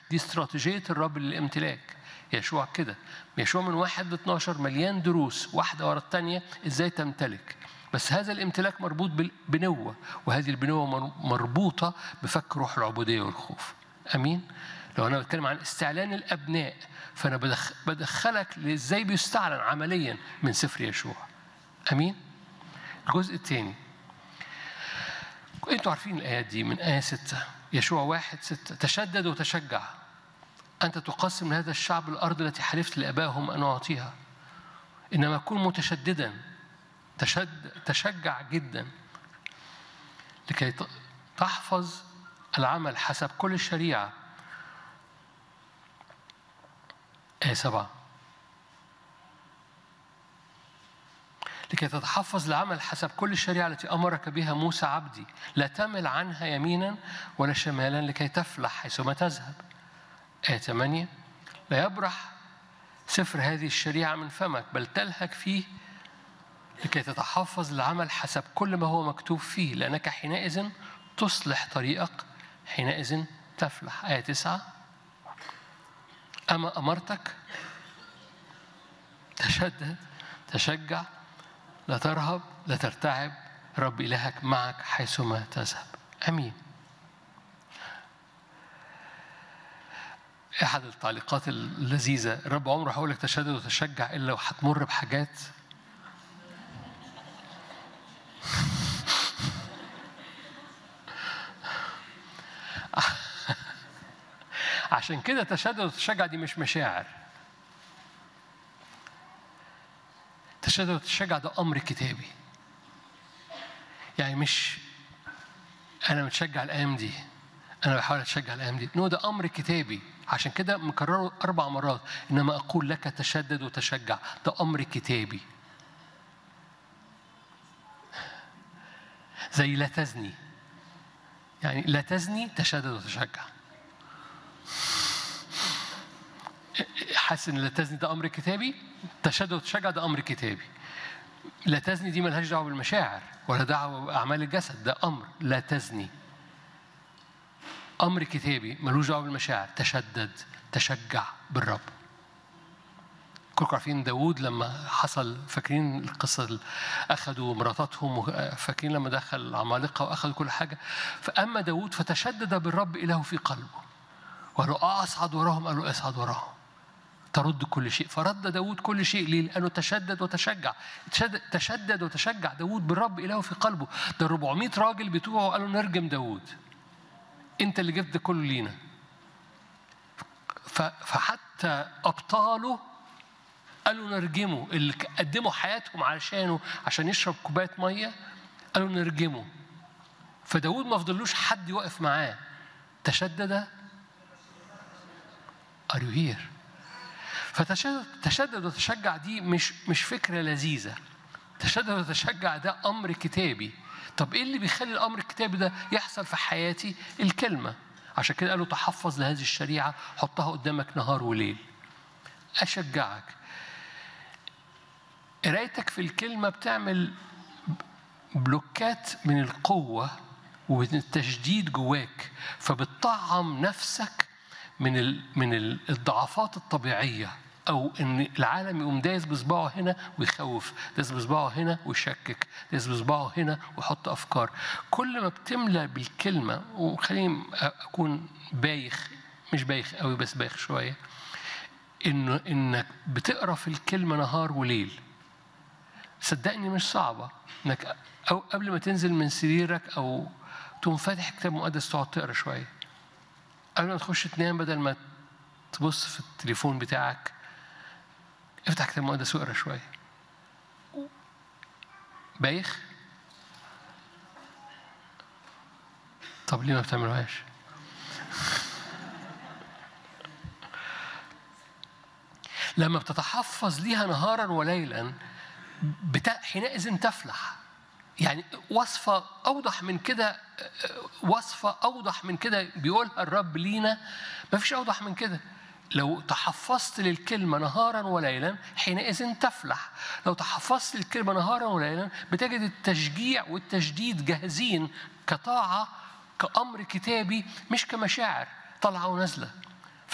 دي استراتيجية الرب للامتلاك يشوع كده يشوع من واحد ل 12 مليان دروس واحدة ورا الثانية ازاي تمتلك بس هذا الامتلاك مربوط بالبنوة وهذه البنوة مربوطة بفك روح العبودية والخوف أمين لو أنا بتكلم عن استعلان الأبناء فأنا بدخ بدخلك لإزاي بيستعلن عمليا من سفر يشوع أمين الجزء الثاني انتوا عارفين الآيات دي من آية ستة يشوع واحد ستة تشدد وتشجع أنت تقسم هذا الشعب الأرض التي حلفت لآبائهم أن أعطيها إنما كن متشددا تشد تشجع جدا لكي تحفظ العمل حسب كل الشريعة آية سبعة لكي تتحفظ العمل حسب كل الشريعة التي أمرك بها موسى عبدي لا تمل عنها يمينا ولا شمالا لكي تفلح حيثما تذهب آية 8 لا يبرح سفر هذه الشريعة من فمك بل تلهك فيه لكي تتحفظ العمل حسب كل ما هو مكتوب فيه لأنك حينئذ تصلح طريقك حينئذ تفلح آية 9 أما أمرتك تشدد تشجع لا ترهب لا ترتعب رب إلهك معك حيثما تذهب أمين أحد التعليقات اللذيذة الرب عمره هقول لك تشدد وتشجع إلا لو هتمر بحاجات عشان كده تشدد وتشجع دي مش مشاعر تشدد وتشجع ده أمر كتابي يعني مش أنا متشجع الأيام دي أنا بحاول أتشجع الأيام دي نو ده أمر كتابي عشان كده مكرره أربع مرات إنما أقول لك تشدد وتشجع ده أمر كتابي زي لا تزني يعني لا تزني تشدد وتشجع حاسس ان لا تزني ده امر كتابي تشدد وتشجع ده امر كتابي لا تزني دي ملهاش دعوه بالمشاعر ولا دعوه باعمال الجسد ده امر لا تزني امر كتابي ملوش دعوه بالمشاعر تشدد تشجع بالرب كلكم عارفين داوود لما حصل فاكرين القصة أخذوا مراتاتهم فاكرين لما دخل عمالقة وأخذوا كل حاجة فأما داوود فتشدد بالرب إله في قلبه وقالوا أصعد وراهم قالوا أصعد وراهم ترد كل شيء فرد داود كل شيء ليه؟ لأنه تشدد وتشجع تشدد, تشدد وتشجع داود بالرب إله في قلبه ده 400 راجل بتوعه قالوا نرجم داود أنت اللي جبت ده كله لينا فحتى أبطاله قالوا نرجمه اللي قدموا حياتهم علشانه عشان يشرب كوباية مية قالوا نرجمه فداود ما فضلوش حد يوقف معاه تشدد Are you here؟ فتشدد تشدد وتشجع دي مش مش فكره لذيذه تشدد وتشجع ده امر كتابي طب ايه اللي بيخلي الامر الكتابي ده يحصل في حياتي الكلمه عشان كده قالوا تحفظ لهذه الشريعه حطها قدامك نهار وليل اشجعك قرايتك في الكلمه بتعمل بلوكات من القوه ومن التشديد جواك فبتطعم نفسك من من الضعفات الطبيعيه او ان العالم يقوم دايس بصباعه هنا ويخوف دايس بصباعه هنا ويشكك دايس بصباعه هنا ويحط افكار كل ما بتملى بالكلمه وخليني اكون بايخ مش بايخ قوي بس بايخ شويه انه انك بتقرا في الكلمه نهار وليل صدقني مش صعبه انك او قبل ما تنزل من سريرك او تقوم فاتح كتاب مقدس تقعد تقرا شويه قبل ما تخش تنام بدل ما تبص في التليفون بتاعك افتح كتاب مقدس واقرا شويه بايخ طب ليه ما بتعملوهاش لما بتتحفظ ليها نهارا وليلا بتا... حينئذ تفلح يعني وصفة أوضح من كده وصفة أوضح من كده بيقولها الرب لينا ما فيش أوضح من كده لو تحفظت للكلمة نهارا وليلا حينئذ تفلح لو تحفظت للكلمة نهارا وليلا بتجد التشجيع والتجديد جاهزين كطاعة كأمر كتابي مش كمشاعر طالعة ونازلة